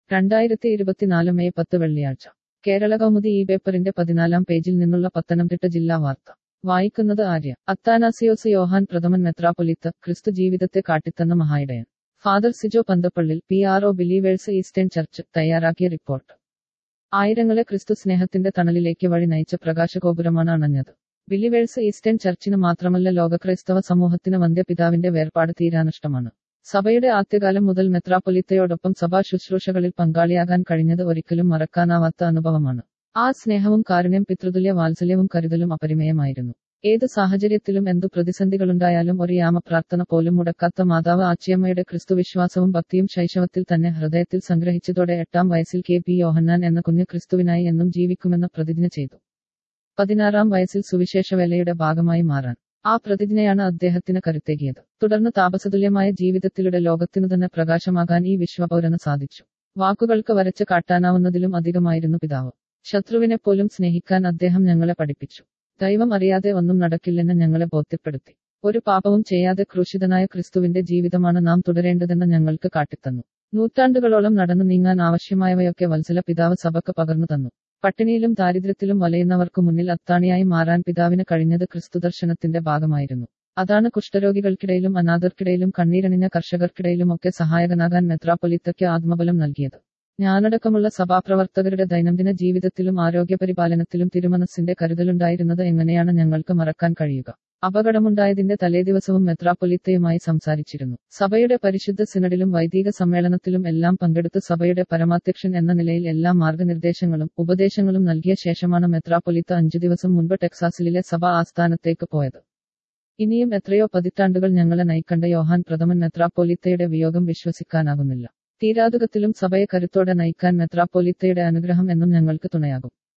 രണ്ടായിരത്തി ഇരുപത്തിനാല് മെയ് പത്ത് വെള്ളിയാഴ്ച കേരള കൗമുദി ഈ പേപ്പറിന്റെ പതിനാലാം പേജിൽ നിന്നുള്ള പത്തനംതിട്ട ജില്ലാ വാർത്ത വായിക്കുന്നത് ആര്യ അത്താനാസിയോസ് യോഹാൻ പ്രഥമൻ മെത്രാപ്പൊലിത്ത് ക്രിസ്തു ജീവിതത്തെ കാട്ടിത്തന്ന മഹായിടയൻ father Sijo Panthappallil P R O believers eastern church തയ്യാറാക്കിയ റിപ്പോർട്ട് ആയിരങ്ങളെ ക്രിസ്തു സ്നേഹത്തിന്റെ തണലിലേക്ക് വഴി നയിച്ച പ്രകാശഗോപുരമാണ് അണഞ്ഞത് ബിലിവേഴ്സ് ഈസ്റ്റേൺ ചർച്ചിന് മാത്രമല്ല ലോകക്രൈസ്തവ സമൂഹത്തിന് വന്ധ്യപിതാവിന്റെ വേർപാട് തീരാനഷ്ടമാണ് സഭയുടെ ആദ്യകാലം മുതൽ മെത്രാപ്പൊലിത്തയോടൊപ്പം സഭാ ശുശ്രൂഷകളിൽ പങ്കാളിയാകാൻ കഴിഞ്ഞത് ഒരിക്കലും മറക്കാനാവാത്ത അനുഭവമാണ് ആ സ്നേഹവും കാരുണ്യം പിതൃതുല്യ വാത്സല്യവും കരുതലും അപരിമയമായിരുന്നു ഏത് സാഹചര്യത്തിലും എന്തു പ്രതിസന്ധികളുണ്ടായാലും ഒരു യാമപ്രാർത്ഥന പോലും മുടക്കാത്ത മാതാവ് ആച്ചിയമ്മയുടെ ക്രിസ്തുവിശ്വാസവും ഭക്തിയും ശൈശവത്തിൽ തന്നെ ഹൃദയത്തിൽ സംഗ്രഹിച്ചതോടെ എട്ടാം വയസ്സിൽ കെ പി യോഹന്നാൻ എന്ന കുഞ്ഞ് ക്രിസ്തുവിനായി എന്നും ജീവിക്കുമെന്ന് പ്രതിജ്ഞ ചെയ്തു പതിനാറാം വയസ്സിൽ സുവിശേഷവേലയുടെ ഭാഗമായി മാറാൻ ആ പ്രതിജ്ഞയാണ് അദ്ദേഹത്തിന് കരുത്തേകിയത് തുടർന്ന് താപസതുല്യമായ ജീവിതത്തിലൂടെ ലോകത്തിനു തന്നെ പ്രകാശമാകാൻ ഈ വിശ്വപൗരന് സാധിച്ചു വാക്കുകൾക്ക് വരച്ച് കാട്ടാനാവുന്നതിലും അധികമായിരുന്നു പിതാവ് ശത്രുവിനെ പോലും സ്നേഹിക്കാൻ അദ്ദേഹം ഞങ്ങളെ പഠിപ്പിച്ചു ദൈവം അറിയാതെ ഒന്നും നടക്കില്ലെന്ന് ഞങ്ങളെ ബോധ്യപ്പെടുത്തി ഒരു പാപവും ചെയ്യാതെ ക്രൂശിതനായ ക്രിസ്തുവിന്റെ ജീവിതമാണ് നാം തുടരേണ്ടതെന്ന് ഞങ്ങൾക്ക് കാട്ടിത്തന്നു നൂറ്റാണ്ടുകളോളം നടന്നു നീങ്ങാൻ ആവശ്യമായവയൊക്കെ വത്സല പിതാവ് സഭക്ക് പകർന്നു തന്നു പട്ടിണിയിലും ദാരിദ്ര്യത്തിലും വലയുന്നവർക്കു മുന്നിൽ അത്താണിയായി മാറാൻ പിതാവിന് കഴിഞ്ഞത് ക്രിസ്തുദർശനത്തിന്റെ ഭാഗമായിരുന്നു അതാണ് കുഷ്ഠരോഗികൾക്കിടയിലും അനാഥർക്കിടയിലും കണ്ണീരണിഞ്ഞ കർഷകർക്കിടയിലുമൊക്കെ സഹായകനാകാൻ മെത്രാപ്പൊലിത്തയ്ക്ക് ആത്മബലം നൽകിയത് ഞാനടക്കമുള്ള സഭാപ്രവർത്തകരുടെ ദൈനംദിന ജീവിതത്തിലും ആരോഗ്യപരിപാലനത്തിലും തിരുമനസ്സിന്റെ കരുതലുണ്ടായിരുന്നത് എങ്ങനെയാണ് ഞങ്ങൾക്ക് മറക്കാൻ കഴിയുക അപകടമുണ്ടായതിന്റെ തലേദിവസവും മെത്രാപ്പൊലിത്തയുമായി സംസാരിച്ചിരുന്നു സഭയുടെ പരിശുദ്ധ സിനഡിലും വൈദിക സമ്മേളനത്തിലും എല്ലാം പങ്കെടുത്ത് സഭയുടെ പരമാധ്യക്ഷൻ എന്ന നിലയിൽ എല്ലാ മാർഗനിർദ്ദേശങ്ങളും ഉപദേശങ്ങളും നൽകിയ ശേഷമാണ് മെത്രാപ്പൊലിത്ത അഞ്ചു ദിവസം മുൻപ് ടെക്സാസിലെ സഭ ആസ്ഥാനത്തേക്ക് പോയത് ഇനിയും എത്രയോ പതിറ്റാണ്ടുകൾ ഞങ്ങളെ നയിക്കണ്ട യോഹാൻ പ്രഥമൻ മെത്രാപ്പൊലിത്തയുടെ വിയോഗം വിശ്വസിക്കാനാകുന്നില്ല തീരാതുകത്തിലും സഭയെ കരുത്തോടെ നയിക്കാൻ മെത്രാപ്പൊലിത്തയുടെ അനുഗ്രഹം എന്നും ഞങ്ങൾക്ക് തുണയാകും